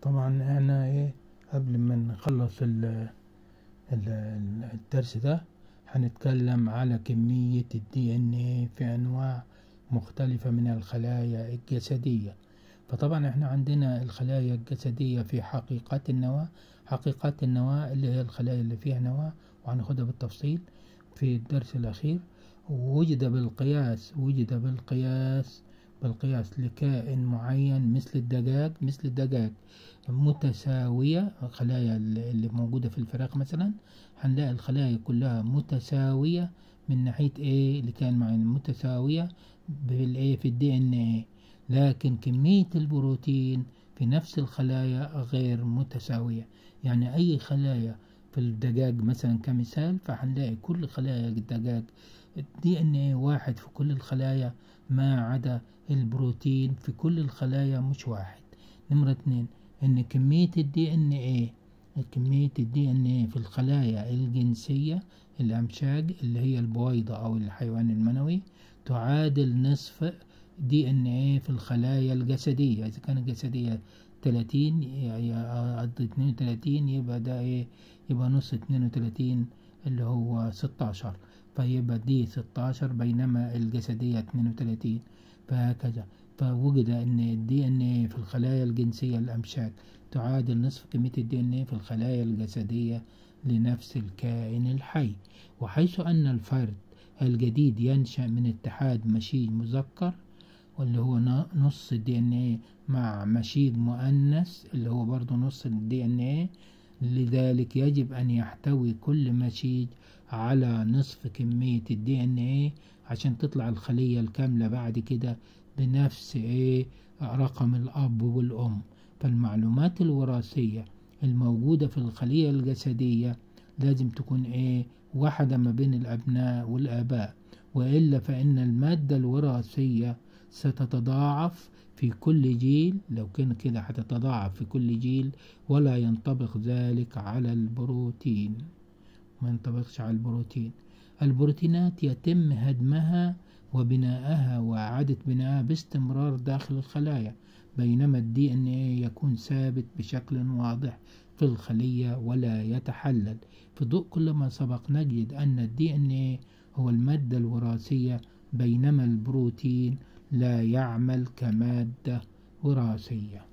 طبعا احنا ايه قبل ما نخلص ال- ال- الدرس ده هنتكلم على كمية الدي ان ايه في انواع مختلفة من الخلايا الجسدية فطبعا احنا عندنا الخلايا الجسدية في حقيقات النواة حقيقات النواة اللي هي الخلايا اللي فيها نواة وهناخدها بالتفصيل في الدرس الأخير وجد بالقياس وجد بالقياس بالقياس لكائن معين مثل الدجاج مثل الدجاج متساوية خلايا اللي موجودة في الفراخ مثلا هنلاقي الخلايا كلها متساوية من ناحية ايه اللي كان معين متساوية بالايه في الدي ان ايه لكن كمية البروتين في نفس الخلايا غير متساوية يعني أي خلايا في الدجاج مثلا كمثال فهنلاقي كل خلايا الدجاج الدي ان ايه واحد في كل الخلايا ما عدا البروتين في كل الخلايا مش واحد نمرة اتنين ان كمية الدي ان ايه كمية الدي ان ايه في الخلايا الجنسية الامشاج اللي هي البويضة او الحيوان المنوي تعادل نصف دي ان ايه في الخلايا الجسدية اذا كانت الجسدية تلاتين قد اتنين وتلاتين يبقى ده ايه يبقى نص اتنين وتلاتين اللي هو ستاشر فيبقى دي ستاشر بينما الجسدية اتنين وتلاتين فهكذا فوجد ان الدي ان ايه في الخلايا الجنسية الامشاج تعادل نصف كمية الدي ان ايه في الخلايا الجسدية لنفس الكائن الحي وحيث ان الفرد الجديد ينشأ من اتحاد مشيج مذكر واللي هو نص الدي ان ايه مع مشيج مؤنث اللي هو برضو نص الدي ان ايه لذلك يجب ان يحتوي كل مشيج على نصف كمية الدي ان ايه عشان تطلع الخلية الكاملة بعد كده بنفس ايه رقم الاب والام فالمعلومات الوراثية الموجودة في الخلية الجسدية لازم تكون ايه واحدة ما بين الابناء والاباء والا فان المادة الوراثية ستتضاعف في كل جيل لو كان كده هتتضاعف في كل جيل ولا ينطبق ذلك على البروتين ما ينطبقش على البروتين البروتينات يتم هدمها وبناءها وإعادة بناءها باستمرار داخل الخلايا بينما الدي ان ايه يكون ثابت بشكل واضح في الخلية ولا يتحلل في ضوء كل ما سبق نجد أن الدي ان ايه هو المادة الوراثية بينما البروتين لا يعمل كمادة وراثية